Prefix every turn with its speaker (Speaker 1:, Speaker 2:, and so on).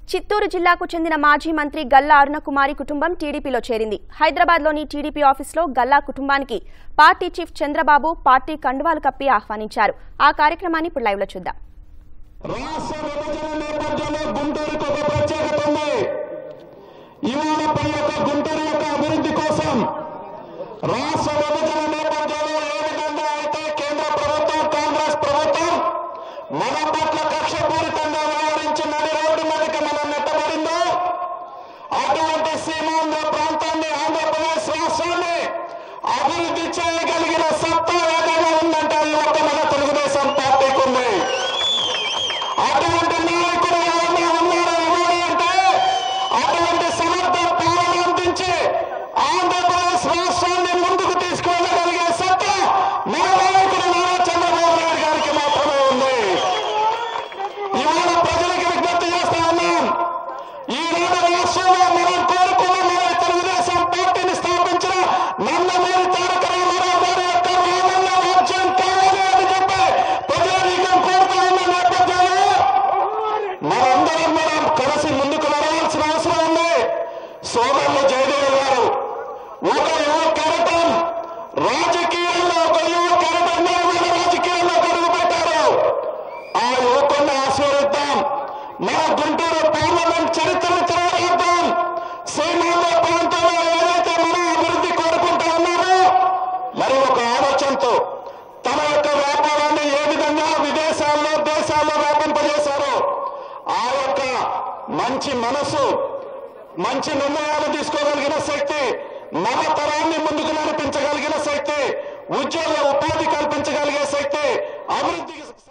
Speaker 1: చిత్తూరు జిల్లాకు చెందిన మాజీ మంత్రి గల్లా అరుణకుమారి కుటుంబం టీడీపీలో చేరింది హైదరాబాద్లోని టీడీపీ ఆఫీసులో గల్లా కుటుంబానికి పార్టీ చీఫ్ చంద్రబాబు పార్టీ కండువాలు కప్పి ఆహ్వానించారు ఆ కార్యక్రమాన్ని ఇప్పుడు లైవ్లో చూద్దాం
Speaker 2: రాష్ట్ర విభజన నేపథ్యంలో గుంటూరుకు ఒక ప్రత్యేకత ఉంది ఇవాళ పై యొక్క గుంటూరు యొక్క అభివృద్ధి కోసం రాష్ట్ర విభజన నేపథ్యంలో ఏ విధంగా అయితే కేంద్ర ప్రభుత్వం కాంగ్రెస్ ప్రభుత్వం మన పట్ల కక్షపూరితంగా వ్యవహరించి నడి రోడ్డు మీదకి మనం నెట్టబడిందో అటువంటి సీమాంధ్ర ప్రాంతాన్ని ఆంధ్రప్రదేశ్ రాష్ట్రాన్ని అభివృద్ధి చేయగలిగిన సత్తా ఏదైనా ఉందంటే అది ఒక్క మన తెలుగుదేశం పార్టీకి ఉంది అటువంటి నాయకుడు ఎవరైనా ఉన్నారో ఇవ్వాలి అంటే అటువంటి సమర్థ పాలన అందించి ఆంధ్రప్రదేశ్ రాష్ట్రాన్ని ముందుకు తీసుకువెళ్ళగలిగే సత్తా మన నాయకుడు నారా చంద్రబాబు నాయుడు గారికి మాత్రమే ఉంది ఇవాళ ప్రజలకు విజ్ఞప్తి చేస్తా ఉన్నాం ఈనాడు రాష్ట్రంలో మనం కోరుకున్న మన తెలుగుదేశం పార్టీని స్థాపించిన నందమూరి తారక రామారావు గారి యొక్క రామన్న రాజ్యం కావాలి అని చెప్పి ప్రజానీకం కోరుతా ఉన్న నేపథ్యంలో మనందరం మనం కలిసి ముందుకు నడవాల్సిన అవసరం ఉంది సోదరులు జయదేవ్ గారు ఒక యువ కెరటం రాజకీయాల్లో ఒక యువ కెరటం మన రాజకీయాల్లో అడుగు పెట్టారు ఆ యువకుడిని ఆశీర్వదిద్దాం మన గుంటూరు పార్లమెంట్ చరిత్రను తిరగేద్దాం సీమాంధ్ర ప్రాంతంలో ఏదైతే మనం అభివృద్ధి కోరుకుంటా ఉన్నారో మరి ఒక ఆలోచనతో తన యొక్క వ్యాపారాన్ని ఏ విధంగా విదేశాల్లో దేశాల్లో వ్యాపింపజేశారో ఆ యొక్క మంచి మనసు మంచి నిర్ణయాలు తీసుకోగలిగిన శక్తి నవ తరాన్ని ముందుకు నడిపించగలిగిన శక్తి ఉద్యోగ ఉపాధి కల్పించగలిగే శక్తి అభివృద్ధికి